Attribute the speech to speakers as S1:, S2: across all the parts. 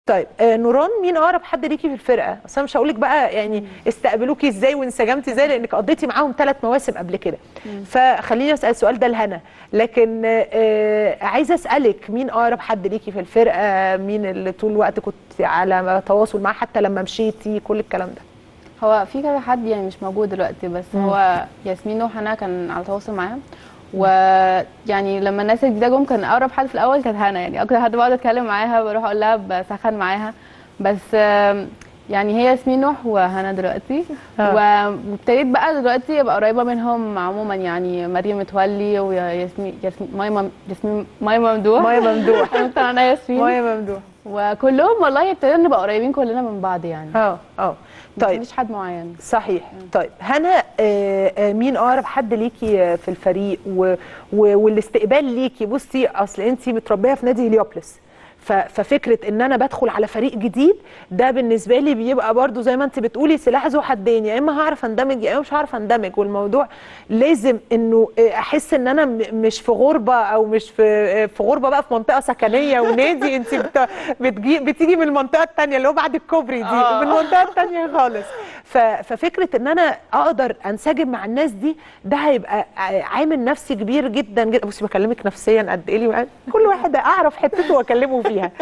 S1: طيب آه نوران مين اقرب حد ليكي في الفرقه اصل انا مش هقول لك بقى يعني استقبلوكي ازاي وانسجمتي ازاي لانك قضيتي معاهم ثلاث مواسم قبل كده فخليني اسال السؤال ده لهنا لكن آه عايزه اسالك مين اقرب حد ليكي في الفرقه مين اللي طول الوقت كنت على تواصل معاه حتى لما مشيتي كل الكلام ده
S2: هو في كذا حد يعني مش موجود دلوقتي بس
S1: مم.
S2: هو ياسمين وحنا كان على تواصل معاها ويعني لما الناس الجديده جم كان اقرب حد في الاول كانت هنا يعني اكتر حد بقعد اتكلم معاها بروح اقول لها بسخن معاها بس آم، يعني هي ياسمين نوح وهنا دلوقتي
S1: آه.
S2: و- وابتديت بقى دلوقتي ابقى قريبه منهم عموما يعني مريم متولي وياسمين ياسمين ماي مم- ياسمين ماي ممدوح
S1: مايا ممدوح
S2: انا انا ياسمين
S1: مايا ممدوح
S2: وكلهم والله ابتدينا نبقى قريبين كلنا من بعض يعني
S1: اه اه طيب
S2: مفيش حد معين
S1: صحيح طيب هنا آه، آه، مين اقرب حد ليكي آه، في الفريق و... و... والاستقبال ليكي بصي اصل انت متربيه في نادي هليوبلس ف... ففكره ان انا بدخل على فريق جديد ده بالنسبه لي بيبقى برضو زي ما انت بتقولي سلاح ذو حدين يا اما هعرف اندمج يا اما مش هعرف اندمج والموضوع لازم انه آه، احس ان انا م... مش في غربه او مش في آه، في غربه بقى في منطقه سكنيه ونادي انت بت... بتجي بتيجي من المنطقه الثانيه اللي هو بعد الكوبري دي
S2: آه.
S1: من المنطقه الثانيه خالص ف... ففكره ان انا اقدر انسجم مع الناس دي ده هيبقى ع- عامل نفسي كبير جدا جدا بصي بكلمك نفسيا قد ايه لي كل واحد اعرف حتته واكلمه فيها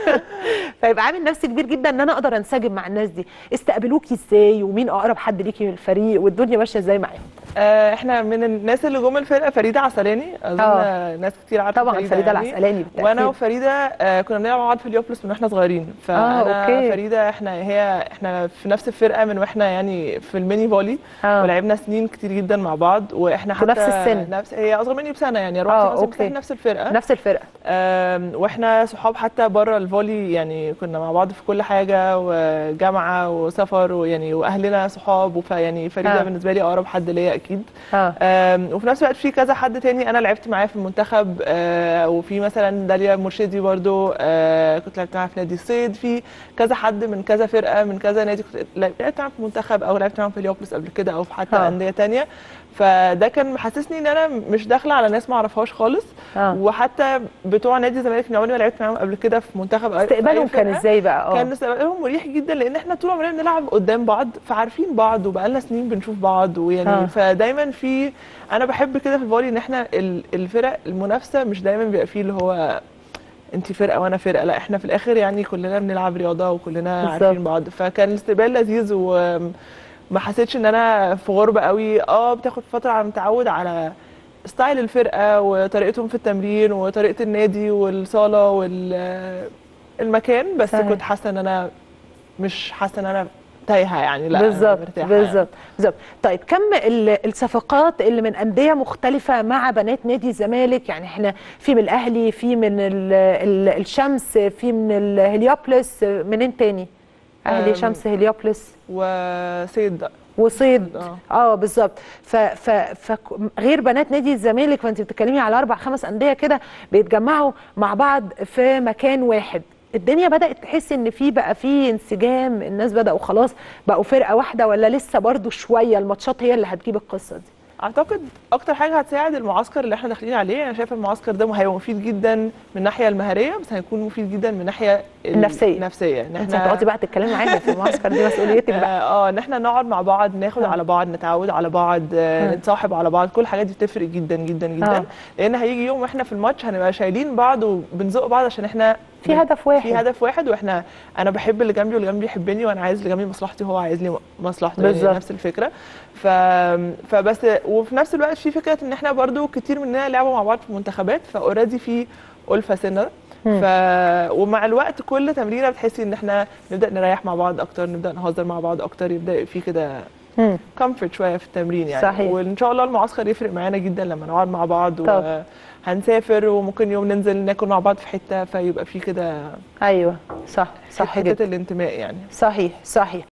S1: فيبقى عامل نفسي كبير جدا ان انا اقدر انسجم مع الناس دي استقبلوكي ازاي ومين اقرب حد ليكي من الفريق والدنيا ماشيه ازاي معاهم
S3: آه، احنا من الناس اللي جم الفرقه فريده عسلاني اظن
S1: آه.
S3: ناس كتير عارفه
S1: طبعا فريده
S3: يعني.
S1: العسقلاني بالتأكيد.
S3: وانا وفريده آه، كنا بنلعب مع بعض في اليوبلس من واحنا صغيرين فانا
S1: أوكي.
S3: فريده احنا هي احنا في نفس الفرقه من واحنا يعني في الميني فولي
S1: آه.
S3: ولعبنا سنين كتير جدا مع بعض واحنا
S1: في
S3: حتى
S1: نفس السن.
S3: نفس هي اصغر مني بسنه يعني
S1: آه،
S3: 24 بس
S1: أوكي.
S3: احنا نفس الفرقه
S1: نفس الفرقه
S3: آم، واحنا صحاب حتى بره الفولي يعني كنا مع بعض في كل حاجه وجامعه وسفر ويعني واهلنا صحاب وفيعني فريده
S1: آه.
S3: بالنسبه لي اقرب حد ليا اكيد
S1: اه
S3: آم، وفي نفس الوقت في كذا حد تاني انا لعبت معاه في المنتخب آه، وفي مثلا داليا مرشدي برضو آه، كنت لعبت معاها في نادي الصيد في كذا حد من كذا فرقه من كذا نادي كنت لعبت معاهم في المنتخب او لعبت معاهم في اليوبلس قبل كده او في حتى
S1: آه.
S3: انديه تانية فده كان محسسني ان انا مش داخله على ناس ما اعرفهاش خالص
S1: اه
S3: وحتى بتوع نادي الزمالك من عمري ما لعبت معاهم قبل كده في منتخب أو في أي
S1: استقبالهم كان
S3: فرقة.
S1: ازاي بقى اه
S3: كان استقبالهم مريح جدا لان احنا طول عمرنا بنلعب قدام بعض فعارفين بعض وبقالنا سنين بنشوف بعض ويعني
S1: آه.
S3: فدايما في انا بحب كده في الفولي ان احنا ال- الفرق المنافسه مش دايما بيبقى فيه اللي هو انت فرقه وانا فرقه لا احنا في الاخر يعني كلنا بنلعب رياضه وكلنا
S1: بالظبط.
S3: عارفين بعض فكان الاستقبال لذيذ وما حسيتش ان انا في غربه قوي اه بتاخد فتره على ما تتعود على ستايل الفرقه وطريقتهم في التمرين وطريقه النادي والصاله والمكان بس
S1: صحيح.
S3: كنت حاسه ان انا مش حاسه ان انا تايهه يعني لا أنا
S1: بالظبط
S3: مرتاحة يعني.
S1: بالظبط بالظبط طيب كم ال- الصفقات اللي من انديه مختلفه مع بنات نادي الزمالك يعني احنا في من الاهلي في من ال ال الشمس في من الهليوبلس منين تاني اهلي
S3: أم،
S1: شمس هليوبلس
S3: وسيد
S1: وصيد
S3: اه
S1: اه بالظبط ف ف ف غير بنات نادي الزمالك فانت بتتكلمي على اربع خمس انديه كده بيتجمعوا مع بعض في مكان واحد الدنيا بدات تحس ان في بقى في انسجام الناس بداوا خلاص بقوا فرقه واحده ولا لسه برضو شويه الماتشات هي اللي هتجيب القصه دي
S3: اعتقد اكتر حاجه هتساعد المعسكر اللي احنا داخلين عليه انا شايفه المعسكر ده هيبقى مفيد جدا من الناحيه المهاريه بس هيكون مفيد جدا من الناحيه ال-
S1: النفسية.
S3: النفسيه ان
S1: انت هتقعدي بقى تتكلمي معانا في المعسكر دي مسؤوليتك بقى
S3: اه آه، ان احنا نقعد مع بعض ناخد
S1: آه.
S3: على بعض نتعود على بعض آه،
S1: آه.
S3: نتصاحب على بعض كل الحاجات دي بتفرق جدا جدا جدا
S1: آه.
S3: لان هيجي يوم واحنا في الماتش هنبقى شايلين بعض وبنزق بعض عشان احنا
S1: في هدف واحد
S3: في هدف واحد واحنا انا بحب اللي جنبي واللي جنبي يحبني وانا عايز اللي جنبي مصلحتي وهو عايز لي مصلحته يعني
S1: بالظبط.
S3: نفس الفكره ف... فبس وفي نفس الوقت في فكره ان احنا برضو كتير مننا لعبوا مع بعض في منتخبات فاوريدي في ألفة سنه
S1: مم.
S3: ف... ومع الوقت كل تمرينه بتحسي ان احنا نبدا نريح مع بعض اكتر نبدا نهزر مع بعض اكتر يبدا يبقى في كده
S1: مم.
S3: كومفورت شويه في التمرين يعني
S1: صحيح.
S3: وان شاء الله المعسكر يفرق معانا جدا لما نقعد مع بعض
S1: طب.
S3: وهنسافر وممكن يوم ننزل ناكل مع بعض في حته فيبقى في كده
S1: ايوه صح صح
S3: حته
S1: جدا
S3: الانتماء يعني
S1: صحيح صحيح